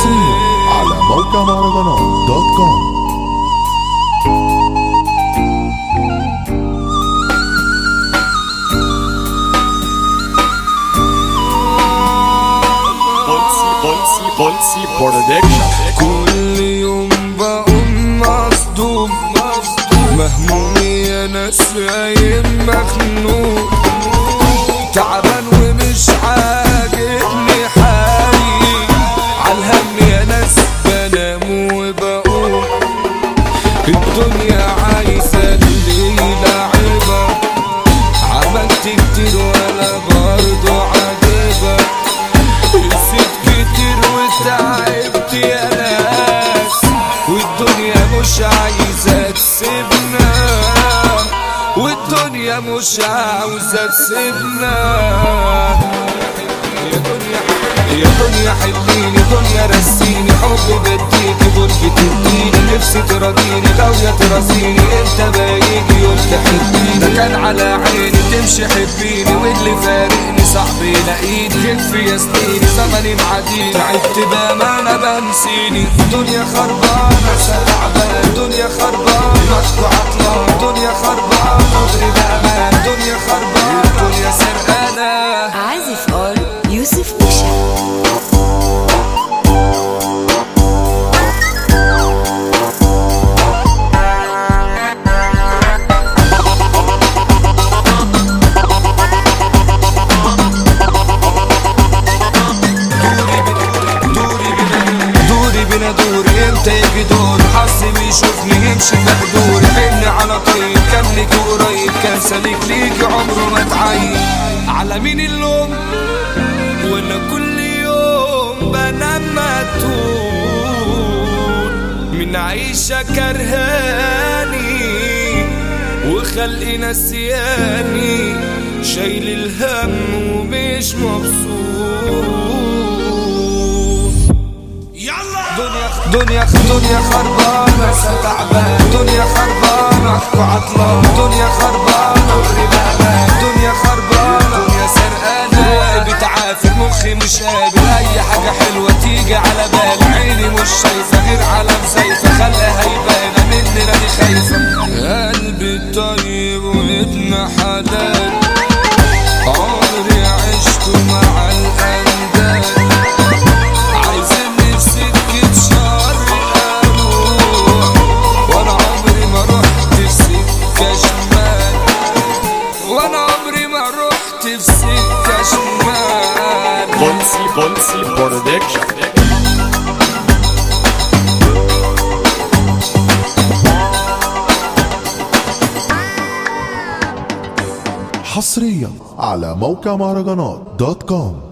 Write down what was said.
حصريا على موقع مهرجانات دوت كوم Bolsi, Bolsi, Bolsi Production. كل يوم بقوم مصدوم مهموم يا ناس قايم مخنوق تعبان ومش عاجبني حالي عالهم يا ناس بنام وبقوم الدنيا عايزة اللي لعبة عملت كتير ولا برضو عاجبة نسيت كتير وتعبت يا ناس والدنيا مش عايزة تسيبنا والدنيا مش عاوزة تسيبنا يا دنيا يا دنيا حليني دنيا رسيني حب بديكي برج تديني نفسي تراضيني غاوية تراسيني انت بايجي يوم تحبيني ده كان على عيني تمشي حبيني واللي فارقني صاحبي لاقيني يكفي يا سنيني زمني معديني تعبت بامانة بنسيني دنيا خربانة تعبان دنيا خربانة مشكو عطلان دنيا خربانة مغري بامان دنيا خربانة دنيا سرقانة عازف اول يوسف باشا دوري بنا دوري امتى يجي دور حظي بيشوفني يمشي في حضوري حن على طيب كان ليك قريب كان سليك ليك عمره ما اتعين على مين اللوم وانا كل يوم بنام مقتول من عيشة كرهاني وخلقي نسياني شايل الهم ومش مبسوط دنيا دنيا دنيا خربانة تعبان دنيا خربانة وعطلان دنيا خربانة وغربانة دنيا خربانة دنيا سرقانة روحي بتعافر مخي مش قابل أي حاجة حلوة تيجي على بالي عيني مش شايفة غير علم زيفة خلقها هيبانة مني راني خايفة قلبي طيب وابن حلال عمري عشت مع الأندال عايزيني في سكة شر أروح وأنا عمري ما رحت في سكة شمال وأنا عمري ما رحت في سكة شمال Bolsi, Bolsi Production. حصريا على موقع مهرجانات دوت كوم